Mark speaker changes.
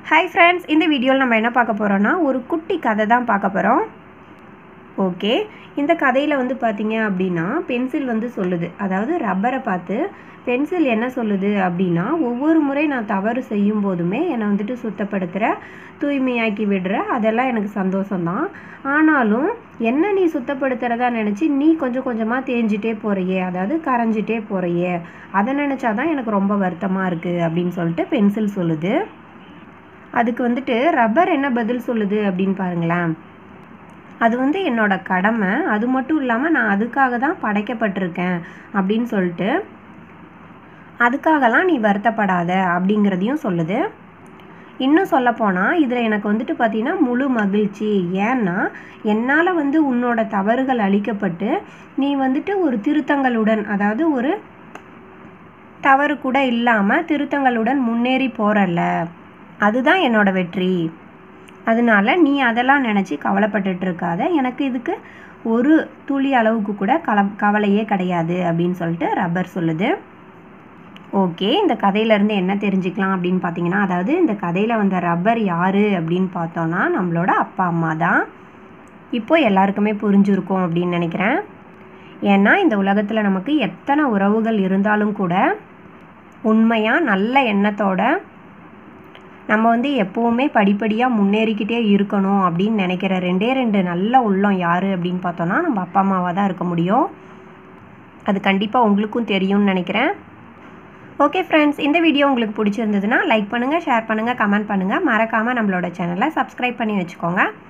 Speaker 1: hi friends இந்த வீடியோவில் நம்ம என்ன பார்க்க போகிறோன்னா ஒரு குட்டி கதை தான் பார்க்க போகிறோம் ஓகே இந்த கதையில் வந்து பார்த்தீங்க அப்படின்னா பென்சில் வந்து சொல்லுது அதாவது ரப்பரை பார்த்து பென்சில் என்ன சொல்லுது அப்படின்னா ஒவ்வொரு முறை நான் தவறு செய்யும் போதுமே என்னை வந்துட்டு சுத்தப்படுத்துகிற தூய்மையாக்கி விடுற அதெல்லாம் எனக்கு சந்தோஷம்தான் ஆனாலும் என்ன நீ சுத்தப்படுத்துகிறதா நினச்சி நீ கொஞ்சம் கொஞ்சமாக தேஞ்சிட்டே போகிறையே அதாவது கரைஞ்சிட்டே போகிறையே அதை நினச்சாதான் எனக்கு ரொம்ப வருத்தமாக இருக்குது அப்படின்னு சொல்லிட்டு பென்சில் சொல்லுது அதுக்கு வந்துட்டு ரப்பர் என்ன பதில் சொல்லுது அப்படின்னு பாருங்களேன் அது வந்து என்னோட கடமை அது மட்டும் இல்லாமல் நான் அதுக்காக தான் படைக்கப்பட்டிருக்கேன் அப்படின்னு சொல்லிட்டு அதுக்காகலாம் நீ வருத்தப்படாத அப்படிங்கிறதையும் சொல்லுது இன்னும் சொல்லப்போனால் இதில் எனக்கு வந்துட்டு பார்த்தீங்கன்னா முழு மகிழ்ச்சி ஏன்னா என்னால் வந்து உன்னோட தவறுகள் அழிக்கப்பட்டு நீ வந்துட்டு ஒரு திருத்தங்களுடன் அதாவது ஒரு தவறு கூட இல்லாமல் திருத்தங்களுடன் முன்னேறி போகிறல்ல அதுதான் என்னோட வெற்றி அதனால நீ அதெல்லாம் நினச்சி கவலைப்பட்டுட்டு இருக்காத எனக்கு இதுக்கு ஒரு துளி அளவுக்கு கூட கல கவலையே கிடையாது அப்படின்னு சொல்லிட்டு ரப்பர் சொல்லுது ஓகே இந்த கதையிலேருந்து என்ன தெரிஞ்சுக்கலாம் அப்படின்னு பார்த்தீங்கன்னா அதாவது இந்த கதையில் வந்த ரப்பர் யார் அப்படின்னு பார்த்தோன்னா நம்மளோட அப்பா அம்மா தான் இப்போ எல்லாருக்குமே புரிஞ்சிருக்கும் அப்படின்னு நினைக்கிறேன் ஏன்னா இந்த உலகத்தில் நமக்கு எத்தனை உறவுகள் இருந்தாலும் கூட உண்மையாக நல்ல எண்ணத்தோட நம்ம வந்து எப்போவுமே படிப்படியாக முன்னேறிக்கிட்டே இருக்கணும் அப்படின்னு நினைக்கிற ரெண்டே ரெண்டு நல்ல உள்ளம் யார் அப்படின்னு பார்த்தோன்னா நம்ம அப்பா அம்மாவாக தான் இருக்க முடியும் அது கண்டிப்பாக உங்களுக்கும் தெரியும்னு நினைக்கிறேன் ஓகே ஃப்ரெண்ட்ஸ் இந்த வீடியோ உங்களுக்கு பிடிச்சிருந்ததுன்னா லைக் பண்ணுங்கள் ஷேர் பண்ணுங்கள் கமெண்ட் பண்ணுங்கள் மறக்காமல் நம்மளோட சேனலை சப்ஸ்கிரைப் பண்ணி வச்சுக்கோங்க